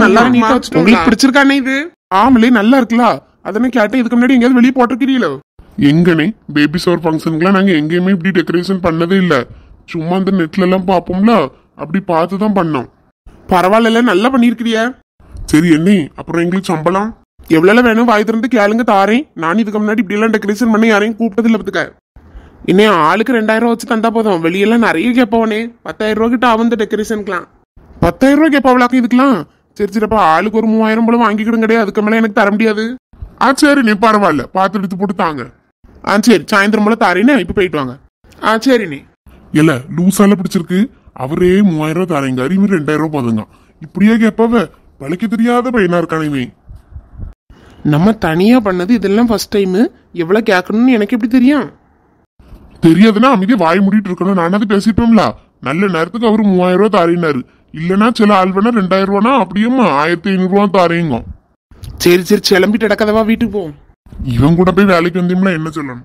நல்லா நீட்டா வச்சுட்டு உங்களுக்கு பிடிச்சிருக்கானே இது ஆமலே நல்லா இருக்குல்ல அதனே கேட்டேன் இதுக்கு முன்னாடி எங்கேயாவது வெளியே போட்டிருக்கிறீங்களோ எங்கனே பேபி ஷவர் ஃபங்க்ஷனுக்குலாம் நாங்க எங்கேயுமே இப்படி டெக்கரேஷன் பண்ணதே இல்ல சும்மா அந்த நெட்ல எல்லாம் பார்ப்போம்ல அப்படி பார்த்து தான் பண்ணோம் பரவாயில்ல நல்லா பண்ணிருக்கிறியா சரி என்ன அப்புறம் எங்களுக்கு சம்பளம் எவ்வளவு வேணும் வாய் திறந்து கேளுங்க தாரேன் நான் இதுக்கு முன்னாடி இப்படி எல்லாம் டெக்கரேஷன் பண்ணி யாரையும் கூப்பிட்டது இல்ல பத்துக்க இன்னும் ஆளுக்கு ரெண்டாயிரம் ரூபா வச்சு தந்தா போதும் வெளியெல்லாம் நிறைய கேட்பவனே பத்தாயிரம் ரூபா கிட்ட ஆகும் இந்த டெக்கரேஷனுக்குலாம் பத்தாயிரம் ரூபாய் கேட்பாவளாக்கும் இதுக்கெல்லாம் சரி சரிப்பா ஆளுக்கு ஒரு மூவாயிரம் போல வாங்கிக்கிடும் கிடையாது அதுக்கு மேல எனக்கு தர முடியாது ஆ சரி நீ பரவாயில்ல பார்த்து எடுத்து போட்டு தாங்க ஆ சரி சாயந்தரம் போல தாரேன்னு இப்ப போயிட்டு வாங்க ஆ சரிண்ணே இல்ல லூசால பிடிச்சிருக்கு அவரே மூவாயிரம் ரூபாய் தரேங்க இவன் ரெண்டாயிரம் ரூபாய் போதுங்க இப்படியே கேட்பாவ பழைக்க தெரியாத பையனா இருக்கானே இவன் நம்ம தனியா பண்ணது இதெல்லாம் ஃபர்ஸ்ட் டைம் எவ்வளவு கேட்கணும்னு எனக்கு எப்படி தெரியும் தெரியாதுன்னா அமைதியா வாய் மூடிட்டு இருக்கணும் நானாவது பேசிட்டோம்ல நல்ல நேரத்துக்கு அவரு மூவாயிரம் ரூபாய் தாரினாரு இல்லைன்னா சில ஆள் வேணா ரெண்டாயிரம் ரூபானா அப்படியும் ஆயிரத்தி ஐநூறு ரூபா தாரேங்க சரி சரி கிளம்பிட்டு இடக்கதவா வீட்டுக்கு போவோம் இவன் கூட போய் வேலைக்கு வந்தீங்களா என்ன சொல்லணும்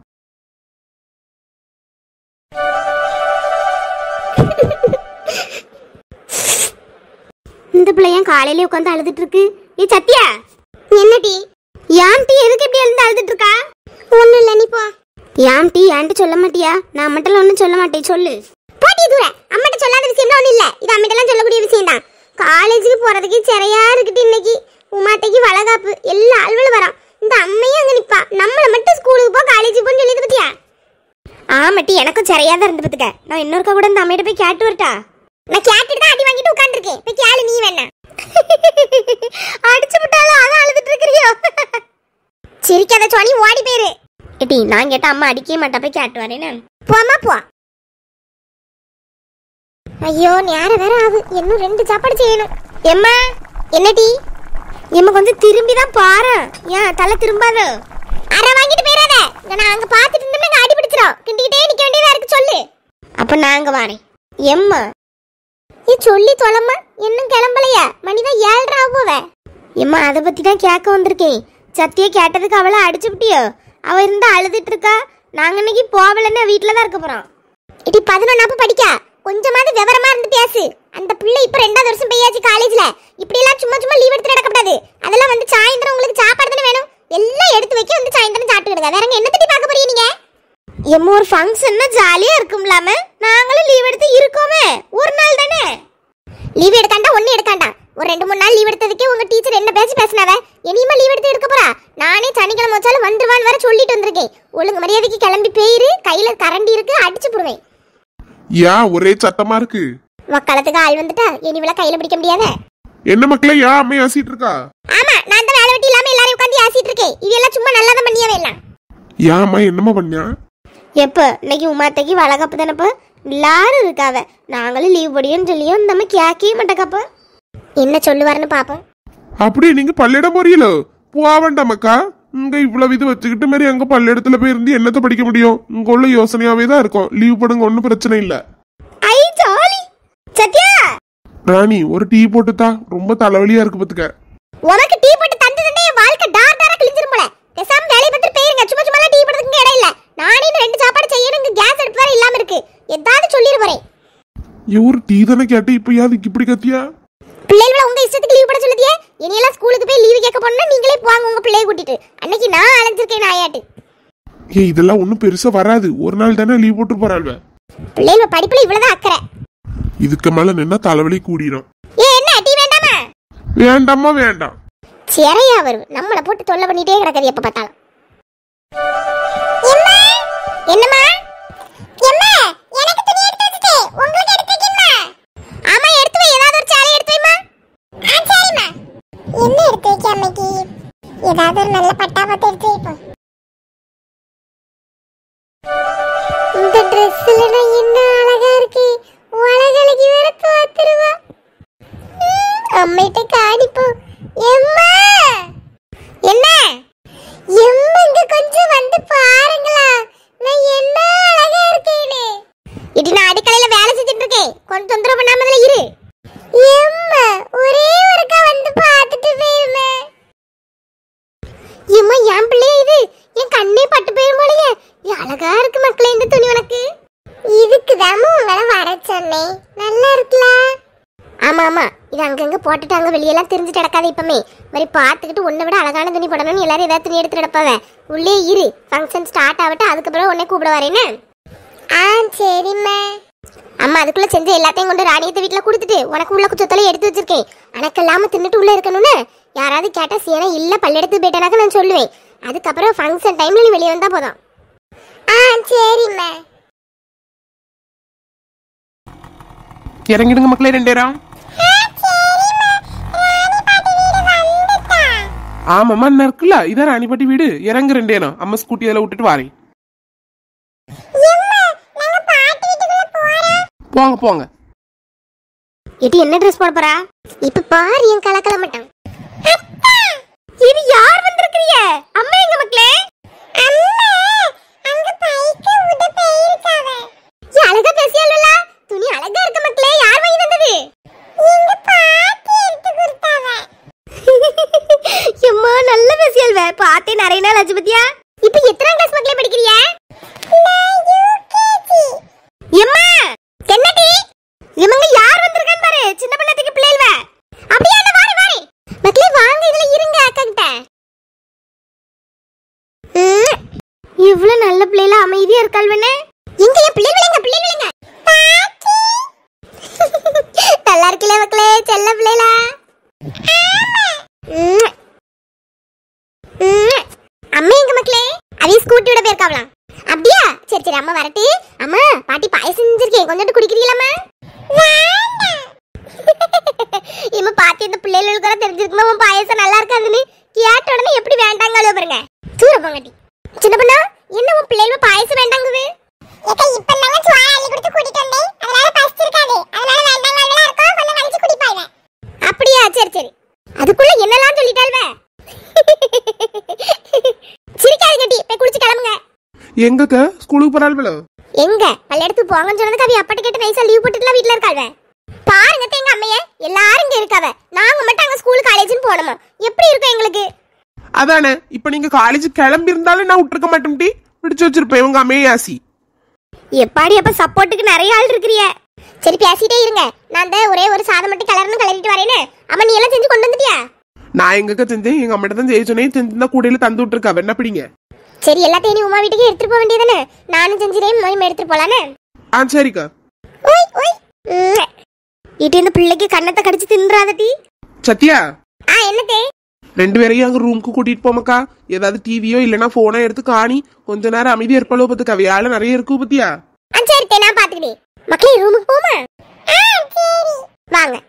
இந்த பிள்ளையன் காலையில உட்காந்து அழுதுட்டு இருக்கு ஏ சத்யா என்னடி யான்டி எதுக்கு இப்படி எழுந்து அழுதுட்டு இருக்கா ஒண்ணும் இல்ல நீ போ யான்டி ஏன்ட்டு சொல்ல மாட்டியா நான் அம்மட்டெல்லாம் ஒன்றும் சொல்ல மாட்டேன் சொல்லு போட்டி தூர அம்மட்ட சொல்லாத விஷயம் ஒன்றும் இல்ல இது அம்மட்டெல்லாம் சொல்லக்கூடிய விஷயம் தான் காலேஜுக்கு போறதுக்கு சிறையா இருக்குடி இன்னைக்கு உமாட்டைக்கு வளகாப்பு எல்லா ஆள்களும் வரான் இந்த அம்மையும் அங்க நிப்பா நம்மள மட்டும் ஸ்கூலுக்கு போ காலேஜுக்கு போன்னு சொல்லிட்டு பத்தியா ஆமாட்டி எனக்கும் சரியா தான் இருந்து பத்துக்க நான் இன்னொருக்கா கூட இந்த அம்மையிட்ட போய் கேட்டு வரட்டா நான் கேட்டுட்டு தான் அடி வாங்கிட்டு உட்கார்ந்துருக்கேன் போய் கேளு நீ வேணா அடிச்சு விட்டாலும் அதான் அழுதுட்டு இருக்கிறியோ சிரிக்காத சோனி ஓடி போயிரு ஏட்டி நான் கேட்ட அம்மா அடிக்கவே மாட்டா போய் கேட்டு வரேன்னு போமா போ ஐயோ நேரம் வேற ஆகு இன்னும் ரெண்டு சாப்பாடு செய்யணும் எம்மா என்னடி எம்மா கொஞ்சம் திரும்பி தான் பாரு ஏன் தலை திரும்பாத அரை வாங்கிட்டு போயிடாத இங்க நான் அங்க பாத்துட்டு இருந்தோம்னா அடி பிடிச்சிரும் கிண்டிக்கிட்டே நிக்க வேண்டியதா இருக்கு சொல்லு அப்ப நாங்க வாரேன் எம்மா ஏ சொல்லி தொலைம்மா இன்னும் கிளம்பலையா மணிதான் ஏழ்ரா போவ எம்மா அதை பத்தி தான் கேட்க வந்திருக்கேன் சத்திய கேட்டதுக்கு அவளை அடிச்சு விட்டியோ அவ இருந்தா அழுதுட்டு இருக்கா நாங்க இன்னைக்கு போகலன்னா வீட்டுல தான் இருக்க போறோம் இடி பதினொன்னாப்பு படிக்க கொஞ்சமாவது விவரமா இருந்து பேசு அந்த பிள்ளை இப்ப ரெண்டாவது வருஷம் பெய்யாச்சு காலேஜ்ல இப்படி எல்லாம் சும்மா சும்மா லீவ் எடுத்து நடக்கப்படாது அதெல்லாம் வந்து சாயந்தரம் உங்களுக்கு சாப்பாடு தானே வேணும் எல்லாம் எடுத்து வைக்க வந்து சாயந்தரம் சாப்பிட்டுடுங்க வேற என்ன தட்டி பார்க்க போறீங்க நீங்க எம்ம ஒரு ஃபங்க்ஷன்னா ஜாலியா இருக்கும்லாம நாங்களும் லீவ் எடுத்து இருக்கோமே ஒரு நாள் தானே லீவ் எடுக்காண்டா ஒண்ணு எடுக்காண்டா ஒரு ரெண்டு மூணு நாள் லீவ் எடுத்ததுக்கே உங்க டீச்சர் என்ன பேசி பேசினாவ இனிமே லீவ் எடுத்து எடுக்க போறா நானே சனிக்கிழமை வச்சாலும் வந்துருவான்னு வேற சொல்லிட்டு வந்திருக்கேன் ஒழுங்கு மரியாதைக்கு கிளம்பி போயிரு கையில கரண்டி இருக்கு அடிச்சு போடுவேன் ஏன் ஒரே சத்தமா இருக்கு வக்காலத்துக்கு ஆள் வந்துட்டா இனிவில கையில பிடிக்க முடியாத என்ன மக்களே ஏன் அம்மையை ஆசிட்டு இருக்கா ஆமா நான் தான் வேலை வெட்டி இல்லாம எல்லாரையும் உட்காந்து ஆசிட்டு இருக்கேன் இவையெல்லாம் சும்மா நல்லா தான் பண்ணியவே எல்லாம் ஏன் அம்மா என்னம்மா பண்ணியா எப்போ இன்னைக்கு உமாத்தைக்கு வளகப்பு தானப்ப எல்லாரும் இருக்காவ நாங்களும் லீவ் போடியோன்னு சொல்லியும் நம்ம கேட்கவே மாட்டேக்காப்ப என்ன சொல்லுவாருன்னு பாப்போம் அப்படியே நீங்க பள்ளியிடம் போறீங்களோ போக வேண்டாமக்கா இங்க இவ்வளவு இது வச்சுக்கிட்டு மாதிரி அங்க பள்ளியிடத்துல போய் இருந்து என்னத்த படிக்க முடியும் இங்க உள்ள யோசனையாவே தான் இருக்கும் லீவ் போடுங்க ஒன்றும் பிரச்சனை இல்ல ஐ ஜாலி சத்யா ராணி ஒரு டீ போட்டுத்தா ரொம்ப தலைவலியா இருக்கு பாத்துக்க உனக்கு டீ போட்டு தந்ததுன்னே என் வாழ்க்கை டார் டாரா கிழிஞ்சிரும் போல பேசாம வேலையை பார்த்துட்டு போயிருங்க சும்மா சும்மா டீ போடுறதுக்கு இடம் இல்ல நானே இன்னும் ரெண்டு சாப்பாடு செய்யணும் இங்க கேஸ் அடுப்பு வேற இல்லாம இருக்கு ஏதாவது சொல்லிட போறேன் ஒரு டீ தானே கேட்டு இப்ப யாருக்கு இப்படி கத்தியா பிள்ளைகளை உங்க இஷ்டத்துக்கு லீவ் போட சொல்லுதியே இனியெல்லாம் ஸ்கூலுக்கு போய் லீவு கேட்க போனா நீங்களே போவாங்க உங்க பிள்ளைய கூட்டிட்டு அன்னைக்கு நான் அலைஞ்சிருக்கேன் நாயாட்டு ஏ இதெல்லாம் ஒன்றும் பெருசா வராது ஒரு நாள் தானே லீவ் போட்டு போறாள்வ பிள்ளைங்க படிப்புல இவ்வளவுதான் அக்கறை இதுக்கு மேல நின்னா தலைவலி கூடிரும் ஏ என்ன டீ வேண்டாமா வேண்டாமா வேண்டாம் சிறையா வரும் நம்மள போட்டு தொல்லை பண்ணிட்டே கிடக்குது எப்ப பார்த்தாலும் என்னம்மா எம்மா எனக்கு துணி எடுத்து வச்சுட்டே உங்களுக்கு எடுத்து வைக்கணுமா ஆமா எடுத்து வை ஏதாவது ஒரு சாலை எடுத்து வைமா ஆ சரிம்மா என்ன எடுத்து வைக்க அம்மைக்கு ஏதாவது ஒரு நல்ல பட்டா பார்த்து எடுத்து வைப்போம் இந்த ட்ரெஸ்ல நான் என்ன அழகா இருக்கு உலகளுக்கு வேற தோத்துருவா அம்மிட்ட காணிப்போம் எம்மா என்ன எம்மா இங்க கொஞ்சம் வந்து பாருங்களா நான் என்ன அழகா இருக்கேன்னு இது நான் அடுக்கலையில வேலை செஞ்சுட்டு இருக்கேன் கொஞ்சம் தொந்தரவு பண்ணாம அதுல இரு எம்மா ஒரே ஒருக்கா வந்து பார்த்துட்டு போயிருமே எம்மா என் பிள்ளைய இது என் கண்ணே பட்டு போயிரும் போலயே ஏ, அழகா இருக்கு மக்களே இந்த துணி உனக்கு இதுக்கு உங்களை வர சொன்னேன் நல்லா இருக்குல்ல ஆமா ஆமா இது அங்கங்க போட்டுட்டு அங்க வெளியெல்லாம் தெரிஞ்சுட்டு கிடக்காது இப்பமே மாதிரி பார்த்துக்கிட்டு உன்னை விட அழகான துணி போடணும்னு எல்லாரும் ஏதாவது துணி எடுத்து கிடப்பாவ உள்ளே இரு ஃபங்க்ஷன் ஸ்டார்ட் ஆகட்டும் அதுக்கப்புறம் உன்னை கூப்பிட வரேன்னு ஆ சரிம்மா அம்மா அதுக்குள்ள செஞ்ச எல்லாத்தையும் கொண்டு ராணியத்தை வீட்டுல கொடுத்துட்டு உனக்கு உள்ள குச்சத்தெல்லாம் எடுத்து வச்சிருக்கேன் எனக்கு இல்லாம தின்னுட்டு உள்ள இருக்கணும்னு யாராவது கேட்டா சீனா இல்ல பல்லெடுத்து போயிட்டேனாக்க நான் சொல்லுவேன் அதுக்கப்புறம் ஃபங்க்ஷன் டைம்ல நீ வெளியே வந்தா போதும் ஆ சரிம்மா இறங்கிடுங்க மக்களே ரெண்டு நேரம் ஆமாம்மா என்ன இருக்குல்ல இதான் ராணிப்பட்டி வீடு இறங்கு ரெண்டு நேரம் அம்மா ஸ்கூட்டி அதில் விட்டுட்டு வாரேன் போங்க போங்க இது என்ன ட்ரெஸ் போட போறா இப்ப பாரு என் கலக்கல மாட்டான் இது யார் வந்திருக்கிறீங்க அம்மா எங்க மக்களே அம்மா அங்க பைக்கு உட போயிருக்காவ ஏ அழகா பேசியாலல துணி அழகா இருக்க மக்களே யார் வாங்கி தந்தது எங்க பாட்டி எடுத்து கொடுத்தாவ எம்மா நல்ல பேசியால்வ பாத்தே நிறைய நாள் ஆச்சு பத்தியா இப்போ எத்தனை கிளாஸ் மக்களே படிக்கிறீங்க நான் யூகேஜி எம்மா என்னடி இவங்க யார் வந்திருக்கான்னு பாரு சின்ன பண்ணத்துக்கு பிள்ளைல்வ அப்படியே அந்த வாரி வாரி மக்களே வாங்க இதுல இருங்க அக்கா கிட்ட இவ்வளவு நல்ல பிள்ளைல அமைதியா இருக்காள் வேணே எங்க என் பிள்ளை விளைங்க பிள்ளை விளைங்க நல்லா இருக்கல மக்களே செல்ல பிள்ளைல அம்மா எங்க மக்களே அவைய ஸ்கூட்டியோட போயிருக்காவலாம் அப்படியா சரி சரி அம்மா வரட்டு அம்மா பாட்டி பாயசம் செஞ்சிருக்கேன் கொஞ்சம் குடிக்கிறீங்களாம்மா இம்மா பாட்டி இந்த பிள்ளைகளுக்கு கூட தெரிஞ்சிருக்குமா உன் பாயசம் நல்லா இருக்காதுன்னு கேட்ட உடனே எப்படி வேண்டாங்களோ பாருங்க தூர போங்கட்டி சின்ன பொண்ணா என்ன உன் பிள்ளைகள் பாயசம் வேண்டாங்குது ஏக்கா இப்ப நாங்க சுவா அள்ளி கொடுத்து கூட்டிட்டு வந்தேன் அதனால பஸ்ட் இருக்காது அதனால வேண்டாங்களா இருக்கும் கொஞ்சம் கழிச்சு குடிப்பாங்க அப்படியா சரி சரி அதுக்குள்ள என்னலாம் சொல்லிட்டாள்வே சிரிக்காது கட்டி போய் குளிச்சு கிளம்புங்க எங்கக்க ஸ்கூலுக்கு போறாள் எங்க பள்ளியடத்துக்கு போங்கன்னு சொன்னதுக்கு அவ அப்பட்ட கேட்டு நைஸா லீவ் போட்டுட்டுலாம் வீட்ல இருக்காள்வ பாருங்க அத்தை, எங்க அம்மைய எல்லாரும் இங்க இருக்காவ நாங்க மட்டும் அங்க ஸ்கூல் காலேஜ்னு போனோமா எப்படி இருக்கும் எங்களுக்கு அதானே இப்போ நீங்க காலேஜ் கிளம்பி இருந்தாலும் நான் விட்டுருக்க மாட்டேன் டி பிடிச்சு வச்சிருப்பேன் உங்க அம்மையை ஆசி எப்பாடி அப்ப சப்போர்ட்டுக்கு நிறைய ஆள் இருக்கிறிய சரி பேசிட்டே இருங்க நான் அந்த ஒரே ஒரு சாதம் மட்டும் கலர்னு கலரிட்டு வரேன்னு அம்மா நீ எல்லாம் செஞ்சு கொண்டு வந்துட்டியா நான் எங்கக்க செஞ்சேன் எங்க அம்மிட்ட தான் செய்ய சொன்னேன் செஞ்சிருந்தா கூடையில தந்து விட்டுருக்கா என்ன பிடிங்க சரி எல்லாத்தையும் நீ உமா வீட்டுக்கு எடுத்துட்டு போக வேண்டியதானே நானும் செஞ்சிரேன் மொய் எடுத்துட்டு போலானே ஆ சரிக்கா ஓய் ஓய் உம். இட்டு இந்த பிள்ளைக்கு கண்ணத்தை கடிச்சு தின்றாதட்டி சத்யா ஆ என்னத்தே ரெண்டு பேரையும் அங்க ரூமுக்கு கூட்டிட்டு போமக்கா ஏதாவது டிவியோ இல்லைன்னா போனோ எடுத்து காணி கொஞ்ச நேரம் அமைதியா இருப்பாளோ பத்துக்கா வேலை நிறைய இருக்கு பத்தியா ஆ சரி தே, நான் பாத்துக்கிறேன் மக்களே ரூமுக்கு போமா ஆ சரி வாங்க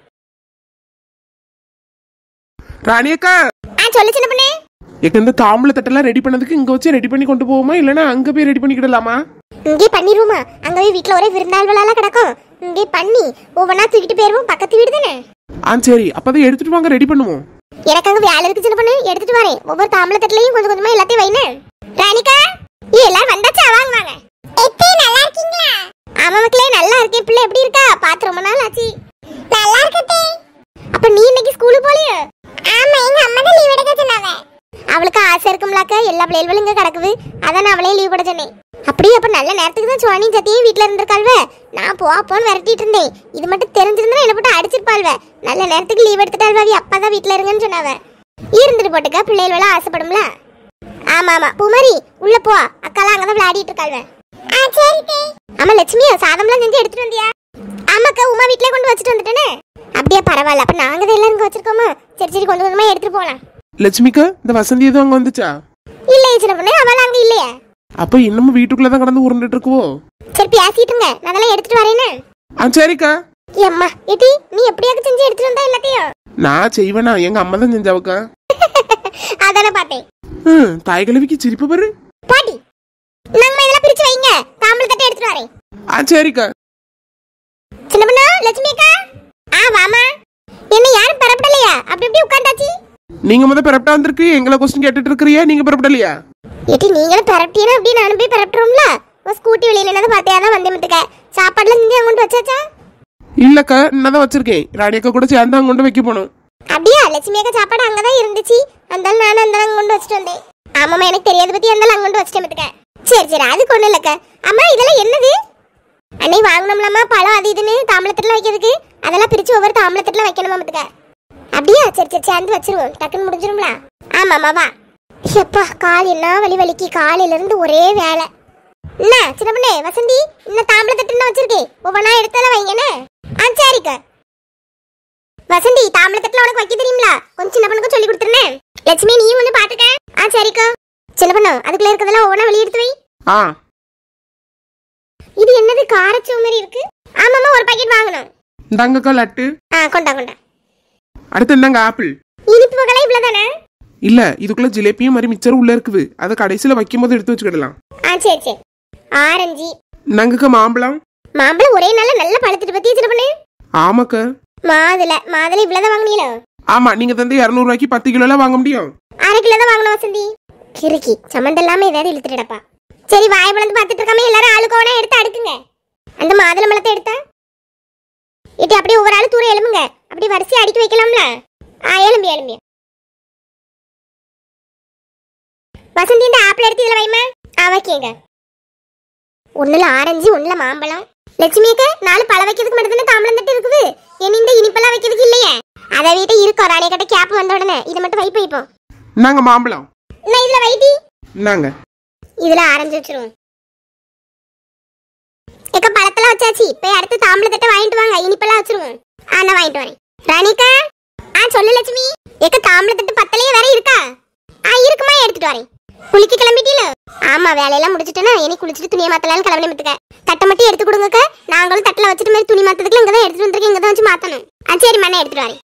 ராணி அக்கா ஆ சொல்லு சின்ன பொண்ணே எங்க இந்த தாம்பூல தட்டெல்லாம் ரெடி பண்ணதுக்கு இங்க வச்சு ரெடி பண்ணி கொண்டு போவோமா இல்லைன்னா அங்க போய் ரெடி பண்ணிக்கிடலாமா இங்கே பண்ணிருவோமா அங்க போய் வீட்ல ஒரே விருந்தாள்வெல்லாம் கிடக்கும் இங்கே பண்ணி ஒவ்வொன்றா தூக்கிட்டு போயிருவோம் பக்கத்து வீடு தானே ஆ சரி அப்பதான் எடுத்துட்டு வாங்க ரெடி பண்ணுவோம் எனக்கு அங்க வேலை இருக்கு சின்ன பொண்ணு எடுத்துட்டு வரேன் ஒவ்வொரு தாம்பள தட்டுலயும் கொஞ்சம் கொஞ்சமா எல்லாத்தையும் வைனே ராணிகா ஏ எல்லாரும் வந்தாச்சா வாங்க வாங்க நல்லா இருக்கீங்களா ஆமா மக்களே நல்லா இருக்கேன் பிள்ளை எப்படி இருக்கா பாத்து ரொம்ப நாள் ஆச்சு நல்லா இருக்கட்டே அப்ப நீ இன்னைக்கு ஸ்கூலுக்கு போலியோ ஆமா எங்க அம்மா தான் லீவ் எடுக்க சொன்னாங்க அவளுக்கு ஆசை இருக்கும்லாக்க எல்லா பிள்ளைகளும் இங்க கிடக்குது அதான் நான் அவளே லீவ் போட சொன்னேன் அப்படியே அப்ப நல்ல நேரத்துக்கு தான் சுவானி சத்தியும் வீட்ல இருந்திருக்காள்வ நான் போ போன்னு விரட்டிட்டு இருந்தேன் இது மட்டும் தெரிஞ்சிருந்தா என்ன போட்டு அடிச்சிருப்பாள்வ நல்ல நேரத்துக்கு லீவ் எடுத்துட்டாள்வ அவ அப்பா தான் வீட்ல இருங்கன்னு சொன்னாவ இருந்துட்டு போட்டுக்க பிள்ளைகள் எல்லாம் ஆசைப்படும்ல ஆமா ஆமா பூமாரி உள்ள போ அக்காலாம் அங்கதான் விளையாடிட்டு இருக்காள்வ ஆமா லட்சுமியா சாதம்லாம் செஞ்சு எடுத்துட்டு வந்தியா ஆமாக்கா உமா வீட்லயே கொண்டு வச்சுட்டு வந்துட்டேனே அப்படியே பரவாயில்ல அப்ப நாங்க தான் எல்லாம் இங்க வச்சிருக்கோமா சரி சரி கொஞ்சம் கொஞ்சமா எடுத்துட்டு போலாம் லட்சுமிக்கா இந்த வசந்தி எதுவும் அங்க வந்துச்சா இல்லையே சின்ன பொண்ணு அவள் அங்க இல்லையே அப்ப இன்னமும் வீட்டுக்குள்ளதான் கடந்து உருண்டுட்டு இருக்குவோ சரி பேசிட்டு இருங்க நான் அதெல்லாம் எடுத்துட்டு வரேன்னு ஆ சரிக்கா அம்மா ஏட்டி நீ எப்படியாவது செஞ்சு எடுத்துட்டு வந்தா எல்லாத்தையும் நான் செய்வேனா எங்க அம்மா தான் செஞ்சாவுக்கா அதானே பார்த்தேன் ம் தாய் கிழவிக்கு சிரிப்பு பாரு பாட்டி நம்ம இதெல்லாம் பிரிச்சு வைங்க தாம்பளை தட்டை எடுத்துட்டு வரேன் ஆ சரிக்கா சின்ன பொண்ணு லட்சுமி அக்கா ஆ வாமா என்ன யாரும் பரப்படலையா அப்படி இப்படி உட்காந்தாச்சு நீங்க முத பெறப்பட்டா வந்திருக்கு எங்களை கொஸ்டின் கேட்டுட்டு இருக்கிறியா நீங்க பெறப்படலையா ஏட்டி நீங்களும் பரப்பிட்டீங்கன்னா அப்படியே நானும் போய் பரப்பிட்டுருவோம்ல உன் ஸ்கூட்டி வெளியில என்னது பார்த்தியா தான் வந்தே மத்துக்க சாப்பாடுலாம் செஞ்சு அங்க கொண்டு வச்சாச்சா இல்லக்கா என்னதான் வச்சிருக்கேன் ராணி அக்கா கூட சேர்ந்து அங்க கொண்டு வைக்க போகணும் அப்படியா லட்சுமி அக்கா சாப்பாடு அங்கதான் இருந்துச்சு அந்தாலும் நானும் அந்த அங்க கொண்டு வச்சுட்டு வந்தேன் ஆமாம்மா எனக்கு தெரியாத பத்தி அந்தாலும் அங்க கொண்டு வச்சுட்டேன் மத்துக்க சரி சரி அதுக்கு ஒண்ணும் இல்லக்கா அம்மா இதெல்லாம் என்னது அன்னை வாங்கணும்லாமா பழம் அது இதுன்னு தாம்பளத்தட்டில் வைக்கிறதுக்கு அதெல்லாம் பிரிச்சு ஒவ்வொரு தாம்பளத்தட்டில் வைக்கணுமா பார்த்துக்க அப்படியா சரி சரி சேர்ந்து வச்சிருவோம் டக்குன்னு முடிஞ்சிரும்ல ஆமாம்மா வா எப்பா கால் என்ன வலி வலிக்கு காலையில இருந்து ஒரே வேலை என்ன சின்ன பொண்ணே வசந்தி இன்னும் தாம்பளத்தட்டுன்னு வச்சிருக்கே ஒவ்வொன்றா எடுத்தால வைங்கண்ணே ஆ சரிக்கா வசந்தி தாம்பளத்தட்டுல உனக்கு வைக்க தெரியுங்களா கொஞ்சம் சின்ன பொண்ணுக்கு சொல்லி கொடுத்துருனேன் லட்சுமி நீயும் வந்து பாத்துக்க ஆ சரிக்கா சின்ன பொண்ணு அதுக்குள்ள இருக்கிறதெல்லாம் ஒவ்வொன்றா வெளியே எடுத்து வை ஆ இது என்னது காரச்சோ மாதிரி இருக்கு ஆமாம்மா ஒரு பாக்கெட் வாங்கணும் இந்தாங்கக்கா லட்டு ஆ கொண்டா கொண்டா அடுத்து என்னங்க ஆப்பிள் இனிப்பு வகைலாம் இவ்வளோ தானே இல்ல இதுக்குள்ள ஜிலேபியும் மாதிரி மிச்சர் உள்ள இருக்குது அதை கடைசியில வைக்கும் போது எடுத்து வச்சுக்கிடலாம் ஆ சரி சரி ஆரஞ்சு இந்தாங்கக்கா மாம்பழம் மாம்பழம் ஒரே நாள்ல நல்ல பழத்துட்டு பத்தி சின்ன பொண்ணு ஆமாக்கா மாதுளை மாதுளை இவ்வளோதான் வாங்கினீங்களோ ஆமா நீங்க தந்து இரநூறுவாய்க்கு பத்து கிலோலாம் வாங்க முடியும் அரை கிலோ தான் வாங்கணும் வசந்தி கிறுக்கி சம்மந்தம் இல்லாம ஏதாவது இழுத்துட்டப்பா சரி வாய் வளர்ந்து பார்த்துட்டு இருக்காம எல்லாரும் ஆளுக்கு ஒவ்வொன்றா எடுத்து அடுக்குங்க அந்த மாதுளை பழத்தை எடுத்தா இட்டி அப்படியே ஒவ்வொரு ஆளு தூரம் எலும்புங்க அப்படியே வரிசையா அடுக்கி வைக்கலாம்ல ஆ எலும்பி எலும்பி வசந்தி இந்த ஆப்பிள் எடுத்து இதுல வைமா ஆ வைக்கீங்க ஒண்ணுல ஆரஞ்சு ஒண்ணுல மாம்பழம் லட்சுமி அக்கா நாலு பழ வைக்கிறதுக்கு மட்டும் தானே தாம்பளம் தட்டு இருக்குது இனி இந்த இனிப்பெல்லாம் வைக்கிறதுக்கு இல்லையே அதை வீட்டை இருக்கோம் ராணி கிட்ட கேப் வந்த உடனே இதை மட்டும் வைப்பு வைப்போம் இந்தாங்க மாம்பழம் நான் இதுல வைட்டி இந்தாங்க இதுல ஆரஞ்சு வச்சிருவோம் எக்க பழத்தெல்லாம் வச்சாச்சு போய் அடுத்து தாம்பளை தட்டை வாங்கிட்டு வாங்க இனிப்பெல்லாம் வச்சிருவோம் ஆ நான் வாங்கிட்டு வரேன் ராணிகா ஆ சொல்லு லட்சுமி எக்க தாம்பளை தட்டு பத்தலையே வேற இருக்கா ஆ இருக்குமா எடுத்துட்டு வரேன் குளிக்க கிளம்பிட்டீல ஆமா வேலையெல்லாம் முடிச்சிட்டேன்னா இனி குளிச்சுட்டு துணியை மாத்தலாம்னு கிளம்பி முத்துக்க தட்டை மட்டும் எடுத்து கொடுங்கக்க நாங்களும் தட்டில் வச்சுட்டு மாதிரி துணி மாத்ததுக்கு இங்க தான் எடுத்துட்டு வந்திருக்கேன் இங்க தான் வச்சு மாத்தணும் ஆ சரி மண்ணை எடுத்துட்டு வரேன்